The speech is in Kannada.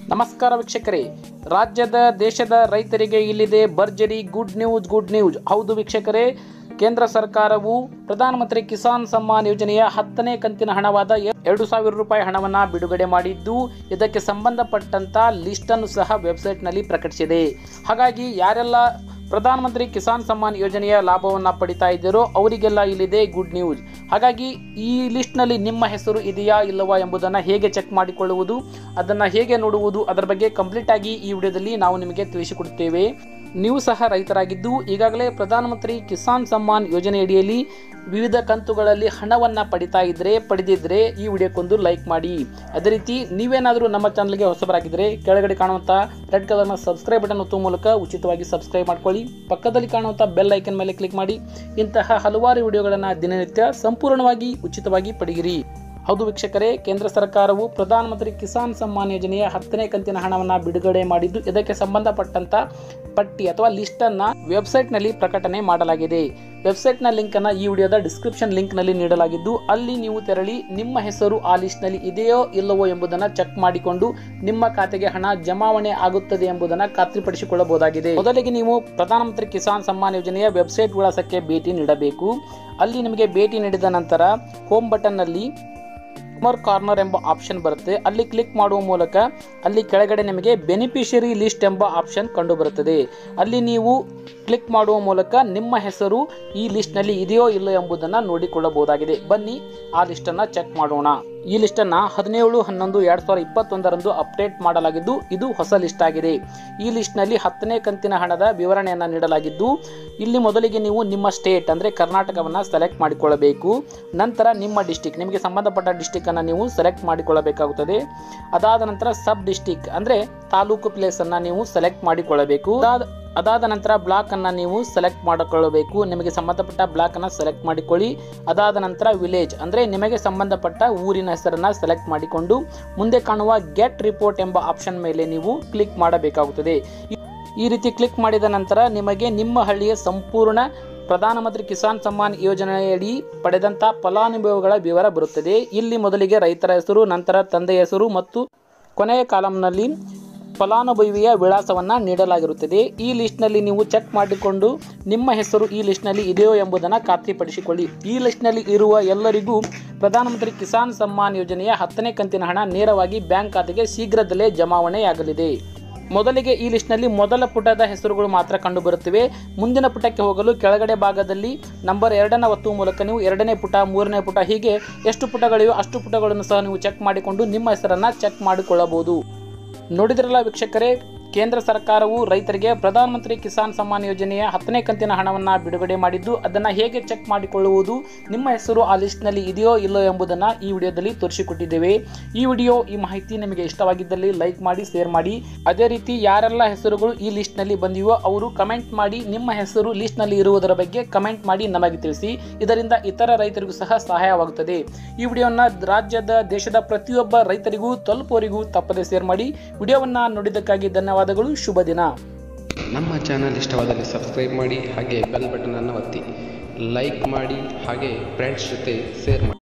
ನಮಸ್ಕಾರ ವೀಕ್ಷಕರೇ ರಾಜ್ಯದ ದೇಶದ ರೈತರಿಗೆ ಇಲ್ಲಿದೆ ಭರ್ಜರಿ ಗುಡ್ ನ್ಯೂಸ್ ಗುಡ್ ನ್ಯೂಸ್ ಹೌದು ವೀಕ್ಷಕರೇ ಕೇಂದ್ರ ಸರ್ಕಾರವು ಪ್ರಧಾನಮಂತ್ರಿ ಕಿಸಾನ್ ಸಮ್ಮಾನ್ ಯೋಜನೆಯ ಹತ್ತನೇ ಕಂತಿನ ಹಣವಾದ ಎ- ಎರಡು ಸಾವಿರ ರೂಪಾಯಿ ಹಣವನ್ನು ಬಿಡುಗಡೆ ಮಾಡಿದ್ದು ಇದಕ್ಕೆ ಸಂಬಂಧಪಟ್ಟಂತ ಲಿಸ್ಟ್ ಅನ್ನು ಸಹ ವೆಬ್ಸೈಟ್ನಲ್ಲಿ ಪ್ರಕಟಿಸಿದೆ ಹಾಗಾಗಿ ಯಾರೆಲ್ಲ ಪ್ರಧಾನಮಂತ್ರಿ ಕಿಸಾನ್ ಸಮ್ಮಾನ್ ಯೋಜನೆಯ ಲಾಭವನ್ನು ಪಡಿತಾ ಇದ್ದೀರೋ ಅವರಿಗೆಲ್ಲ ಇಲ್ಲಿದೆ ಗುಡ್ ನ್ಯೂಸ್ ಹಾಗಾಗಿ ಈ ಲಿಸ್ಟ್ನಲ್ಲಿ ನಿಮ್ಮ ಹೆಸರು ಇದೆಯಾ ಇಲ್ಲವಾ ಎಂಬುದನ್ನು ಹೇಗೆ ಚೆಕ್ ಮಾಡಿಕೊಳ್ಳುವುದು ಅದನ್ನು ಹೇಗೆ ನೋಡುವುದು ಅದರ ಬಗ್ಗೆ ಕಂಪ್ಲೀಟ್ ಆಗಿ ಈ ವಿಡಿಯೋದಲ್ಲಿ ನಾವು ನಿಮಗೆ ತಿಳಿಸಿಕೊಡುತ್ತೇವೆ ನೀವು ಸಹ ರೈತರಾಗಿದ್ದು ಈಗಾಗಲೇ ಪ್ರಧಾನಮಂತ್ರಿ ಕಿಸಾನ್ ಸಮ್ಮಾನ್ ಯೋಜನೆಯಡಿಯಲ್ಲಿ ವಿವಿಧ ಕಂತುಗಳಲ್ಲಿ ಹಣವನ್ನು ಪಡಿತಾ ಇದ್ರೆ ಪಡೆದಿದ್ರೆ ಈ ವಿಡಿಯೋಕ್ಕೊಂದು ಲೈಕ್ ಮಾಡಿ ಅದೇ ರೀತಿ ನೀವೇನಾದರೂ ನಮ್ಮ ಚಾನಲ್ಗೆ ಹೊಸಬರಾಗಿದ್ದರೆ ಕೆಳಗಡೆ ಕಾಣುವಂಥ ರೆಡ್ ಕಲರ್ನ ಸಬ್ಸ್ಕ್ರೈಬ್ ಬಟನ್ ಒತ್ತುವ ಮೂಲಕ ಉಚಿತವಾಗಿ ಸಬ್ಸ್ಕ್ರೈಬ್ ಮಾಡ್ಕೊಳ್ಳಿ ಪಕ್ಕದಲ್ಲಿ ಕಾಣುವಂಥ ಬೆಲ್ ಐಕನ್ ಮೇಲೆ ಕ್ಲಿಕ್ ಮಾಡಿ ಇಂತಹ ಹಲವಾರು ವಿಡಿಯೋಗಳನ್ನು ದಿನನಿತ್ಯ ಸಂಪೂರ್ಣವಾಗಿ ಉಚಿತವಾಗಿ ಪಡೆಯಿರಿ ಹೌದು ವೀಕ್ಷಕರೇ ಕೇಂದ್ರ ಸರ್ಕಾರವು ಪ್ರಧಾನಮಂತ್ರಿ ಕಿಸಾನ್ ಸಮ್ಮಾನ್ ಯೋಜನೆಯ ಹತ್ತನೇ ಕಂತಿನ ಹಣವನ್ನು ಬಿಡುಗಡೆ ಮಾಡಿದ್ದು ಇದಕ್ಕೆ ಸಂಬಂಧಪಟ್ಟಂತ ಪಟ್ಟಿ ಅಥವಾ ಲಿಸ್ಟ್ ಅನ್ನ ವೆಬ್ಸೈಟ್ ನಲ್ಲಿ ಪ್ರಕಟಣೆ ಮಾಡಲಾಗಿದೆ ವೆಬ್ಸೈಟ್ ನ ಲಿಂಕ್ ಅನ್ನ ಈ ವಿಡಿಯೋದ ಡಿಸ್ಕ್ರಿಪ್ಷನ್ ಲಿಂಕ್ ನಲ್ಲಿ ನೀಡಲಾಗಿದ್ದು ಅಲ್ಲಿ ನೀವು ತೆರಳಿ ನಿಮ್ಮ ಹೆಸರು ಆ ಲಿಸ್ಟ್ ನಲ್ಲಿ ಇದೆಯೋ ಇಲ್ಲವೋ ಎಂಬುದನ್ನ ಚೆಕ್ ಮಾಡಿಕೊಂಡು ನಿಮ್ಮ ಖಾತೆಗೆ ಹಣ ಜಮಾವಣೆ ಆಗುತ್ತದೆ ಎಂಬುದನ್ನ ಖಾತ್ರಿಪಡಿಸಿಕೊಳ್ಳಬಹುದಾಗಿದೆ ಮೊದಲಿಗೆ ನೀವು ಪ್ರಧಾನಮಂತ್ರಿ ಕಿಸಾನ್ ಸಮ್ಮಾನ್ ಯೋಜನೆಯ ವೆಬ್ಸೈಟ್ ವಿಳಾಸಕ್ಕೆ ಭೇಟಿ ನೀಡಬೇಕು ಅಲ್ಲಿ ನಿಮಗೆ ಭೇಟಿ ನೀಡಿದ ನಂತರ ಹೋಮ್ ಬಟನ್ ನಲ್ಲಿ ಕಸ್ಟಮರ್ ಕಾರ್ನರ್ ಎಂಬ ಆಪ್ಷನ್ ಬರುತ್ತೆ ಅಲ್ಲಿ ಕ್ಲಿಕ್ ಮಾಡುವ ಮೂಲಕ ಅಲ್ಲಿ ಕೆಳಗಡೆ ನಿಮಗೆ ಬೆನಿಫಿಷರಿ ಲಿಸ್ಟ್ ಎಂಬ ಆಪ್ಷನ್ ಕಂಡು ಬರುತ್ತದೆ ಅಲ್ಲಿ ನೀವು ಕ್ಲಿಕ್ ಮಾಡುವ ಮೂಲಕ ನಿಮ್ಮ ಹೆಸರು ಈ ಲಿಸ್ಟ್ನಲ್ಲಿ ಇದೆಯೋ ಇಲ್ಲೋ ಎಂಬುದನ್ನು ನೋಡಿಕೊಳ್ಳಬಹುದಾಗಿದೆ ಬನ್ನಿ ಆ ಲಿಸ್ಟನ್ನು ಚೆಕ್ ಮಾಡೋಣ ಈ ಲಿಸ್ಟನ್ನು ಹದಿನೇಳು ಹನ್ನೊಂದು ಎರಡು ಸಾವಿರದ ಇಪ್ಪತ್ತೊಂದರಂದು ಅಪ್ಡೇಟ್ ಮಾಡಲಾಗಿದ್ದು ಇದು ಹೊಸ ಲಿಸ್ಟ್ ಆಗಿದೆ ಈ ಲಿಸ್ಟ್ನಲ್ಲಿ ಹತ್ತನೇ ಕಂತಿನ ಹಣದ ವಿವರಣೆಯನ್ನು ನೀಡಲಾಗಿದ್ದು ಇಲ್ಲಿ ಮೊದಲಿಗೆ ನೀವು ನಿಮ್ಮ ಸ್ಟೇಟ್ ಅಂದರೆ ಕರ್ನಾಟಕವನ್ನು ಸೆಲೆಕ್ಟ್ ಮಾಡಿಕೊಳ್ಳಬೇಕು ನಂತರ ನಿಮ್ಮ ಡಿಸ್ಟಿಕ್ ನಿಮಗೆ ಸಂಬಂಧಪಟ್ಟ ಡಿಸ್ಟಿಕ್ಕನ್ನು ನೀವು ಸೆಲೆಕ್ಟ್ ಮಾಡಿಕೊಳ್ಳಬೇಕಾಗುತ್ತದೆ ಅದಾದ ನಂತರ ಸಬ್ ಡಿಸ್ಟಿಕ್ ಅಂದರೆ ತಾಲೂಕು ಪ್ಲೇಸನ್ನು ನೀವು ಸೆಲೆಕ್ಟ್ ಮಾಡಿಕೊಳ್ಳಬೇಕು ಅದಾದ ಅದಾದ ನಂತರ ಬ್ಲಾಕ್ ಅನ್ನ ನೀವು ಸೆಲೆಕ್ಟ್ ಮಾಡಿಕೊಳ್ಳಬೇಕು ನಿಮಗೆ ಸಂಬಂಧಪಟ್ಟ ಬ್ಲಾಕ್ ಅನ್ನ ಸೆಲೆಕ್ಟ್ ಮಾಡಿಕೊಳ್ಳಿ ಅದಾದ ನಂತರ ವಿಲೇಜ್ ಅಂದ್ರೆ ನಿಮಗೆ ಸಂಬಂಧಪಟ್ಟ ಊರಿನ ಹೆಸರನ್ನ ಸೆಲೆಕ್ಟ್ ಮಾಡಿಕೊಂಡು ಮುಂದೆ ಕಾಣುವ ಗೆಟ್ ರಿಪೋರ್ಟ್ ಎಂಬ ಆಪ್ಷನ್ ಮೇಲೆ ನೀವು ಕ್ಲಿಕ್ ಮಾಡಬೇಕಾಗುತ್ತದೆ ಈ- ಈ ರೀತಿ ಕ್ಲಿಕ್ ಮಾಡಿದ ನಂತರ ನಿಮಗೆ ನಿಮ್ಮ ಹಳ್ಳಿಯ ಸಂಪೂರ್ಣ ಪ್ರಧಾನಮಂತ್ರಿ ಕಿಸಾನ್ ಸಮ್ಮಾನ್ ಯೋಜನೆಯಡಿ ಪಡೆದಂತ ಫಲಾನುಭವಿಗಳ ವಿವರ ಬರುತ್ತದೆ ಇಲ್ಲಿ ಮೊದಲಿಗೆ ರೈತರ ಹೆಸರು ನಂತರ ತಂದೆಯ ಹೆಸರು ಮತ್ತು ಕೊನೆಯ ಕಾಲಂನಲ್ಲಿ ಫಲಾನುಭವಿಯ ವಿಳಾಸವನ್ನು ನೀಡಲಾಗಿರುತ್ತದೆ ಈ ಲಿಸ್ಟ್ನಲ್ಲಿ ನೀವು ಚೆಕ್ ಮಾಡಿಕೊಂಡು ನಿಮ್ಮ ಹೆಸರು ಈ ಲಿಸ್ಟ್ನಲ್ಲಿ ಇದೆಯೋ ಎಂಬುದನ್ನು ಖಾತ್ರಿಪಡಿಸಿಕೊಳ್ಳಿ ಈ ಲಿಸ್ಟ್ನಲ್ಲಿ ಇರುವ ಎಲ್ಲರಿಗೂ ಪ್ರಧಾನಮಂತ್ರಿ ಕಿಸಾನ್ ಸಮ್ಮಾನ್ ಯೋಜನೆಯ ಹತ್ತನೇ ಕಂತಿನ ಹಣ ನೇರವಾಗಿ ಬ್ಯಾಂಕ್ ಖಾತೆಗೆ ಶೀಘ್ರದಲ್ಲೇ ಜಮಾವಣೆಯಾಗಲಿದೆ ಮೊದಲಿಗೆ ಈ ಲಿಸ್ಟ್ನಲ್ಲಿ ಮೊದಲ ಪುಟದ ಹೆಸರುಗಳು ಮಾತ್ರ ಕಂಡುಬರುತ್ತವೆ ಮುಂದಿನ ಪುಟಕ್ಕೆ ಹೋಗಲು ಕೆಳಗಡೆ ಭಾಗದಲ್ಲಿ ನಂಬರ್ ಎರಡನ್ನ ಒತ್ತುವ ಮೂಲಕ ನೀವು ಎರಡನೇ ಪುಟ ಮೂರನೇ ಪುಟ ಹೀಗೆ ಎಷ್ಟು ಪುಟಗಳಿವೆ ಅಷ್ಟು ಪುಟಗಳನ್ನು ಸಹ ನೀವು ಚೆಕ್ ಮಾಡಿಕೊಂಡು ನಿಮ್ಮ ಹೆಸರನ್ನು ಚೆಕ್ ಮಾಡಿಕೊಳ್ಳಬಹುದು ನೋಡಿದ್ರಲ್ಲ ವೀಕ್ಷಕರೇ ಕೇಂದ್ರ ಸರ್ಕಾರವು ರೈತರಿಗೆ ಪ್ರಧಾನಮಂತ್ರಿ ಕಿಸಾನ್ ಸಮ್ಮಾನ್ ಯೋಜನೆಯ ಹತ್ತನೇ ಕಂತಿನ ಹಣವನ್ನು ಬಿಡುಗಡೆ ಮಾಡಿದ್ದು ಅದನ್ನು ಹೇಗೆ ಚೆಕ್ ಮಾಡಿಕೊಳ್ಳುವುದು ನಿಮ್ಮ ಹೆಸರು ಆ ಲಿಸ್ಟ್ನಲ್ಲಿ ಇದೆಯೋ ಇಲ್ಲೋ ಎಂಬುದನ್ನು ಈ ವಿಡಿಯೋದಲ್ಲಿ ತೋರಿಸಿಕೊಟ್ಟಿದ್ದೇವೆ ಈ ವಿಡಿಯೋ ಈ ಮಾಹಿತಿ ನಿಮಗೆ ಇಷ್ಟವಾಗಿದ್ದಲ್ಲಿ ಲೈಕ್ ಮಾಡಿ ಶೇರ್ ಮಾಡಿ ಅದೇ ರೀತಿ ಯಾರೆಲ್ಲ ಹೆಸರುಗಳು ಈ ಲಿಸ್ಟ್ನಲ್ಲಿ ಬಂದಿವೋ ಅವರು ಕಮೆಂಟ್ ಮಾಡಿ ನಿಮ್ಮ ಹೆಸರು ಲಿಸ್ಟ್ನಲ್ಲಿ ಇರುವುದರ ಬಗ್ಗೆ ಕಮೆಂಟ್ ಮಾಡಿ ನಮಗೆ ತಿಳಿಸಿ ಇದರಿಂದ ಇತರ ರೈತರಿಗೂ ಸಹ ಸಹಾಯವಾಗುತ್ತದೆ ಈ ವಿಡಿಯೋನ ರಾಜ್ಯದ ದೇಶದ ಪ್ರತಿಯೊಬ್ಬ ರೈತರಿಗೂ ತಲುಪುವರಿಗೂ ತಪ್ಪದೆ ಶೇರ್ ಮಾಡಿ ವಿಡಿಯೋವನ್ನು ನೋಡಿದ್ದಕ್ಕಾಗಿ ಧನ್ಯವಾದಗಳು ಶುಭ ದಿನ ನಮ್ಮ ಚಾನಲ್ ಇಷ್ಟವಾದಲ್ಲಿ ಸಬ್ಸ್ಕ್ರೈಬ್ ಮಾಡಿ ಹಾಗೆ ಬೆಲ್ ಬಟನನ್ನು ಒತ್ತಿ ಲೈಕ್ ಮಾಡಿ ಹಾಗೆ ಫ್ರೆಂಡ್ಸ್ ಜೊತೆ ಶೇರ್ ಮಾಡಿ